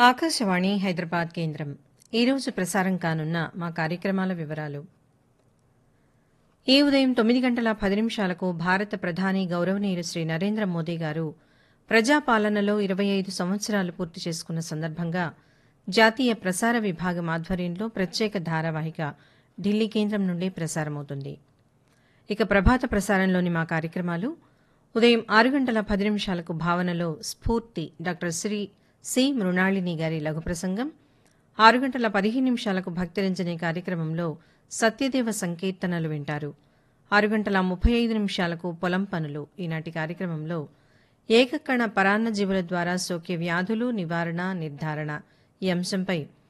ఆకాశవాణి హైదరాబాద్ కేంద్రం ఈరోజు ప్రసారం కానున్న మా కార్యక్రమాల వివరాలు ఈ ఉదయం తొమ్మిది గంటల పది నిమిషాలకు భారత ప్రధాని గౌరవనీయులు శ్రీ నరేంద్ర మోదీ గారు ప్రజాపాలనలో ఇరవై ఐదు సంవత్సరాలు పూర్తి చేసుకున్న సందర్భంగా జాతీయ ప్రసార విభాగం ఆధ్వర్యంలో ప్రత్యేక ధారావాహిక ఢిల్లీ కేంద్రం నుండి ప్రసారమవుతుంది ఇక ప్రభాత ప్రసారంలోని మా కార్యక్రమాలు ఉదయం ఆరు గంటల పది నిమిషాలకు భావనలో స్ఫూర్తి డాక్టర్ శ్రీ సి మృణాళిని గారి లఘు ప్రసంగం ఆరు గంటల పదిహేను నిమిషాలకు భక్తిరంజని కార్యక్రమంలో సత్యదేవ సంకీర్తనలు వింటారు ఆరు గంటల ముప్పై ఐదు నిమిషాలకు పొలం పనులు ఈనాటి కార్యక్రమంలో ఏకకణ పరాన్నజీవుల ద్వారా సోకే వ్యాధులు నివారణ నిర్ధారణ ఈ అంశంపై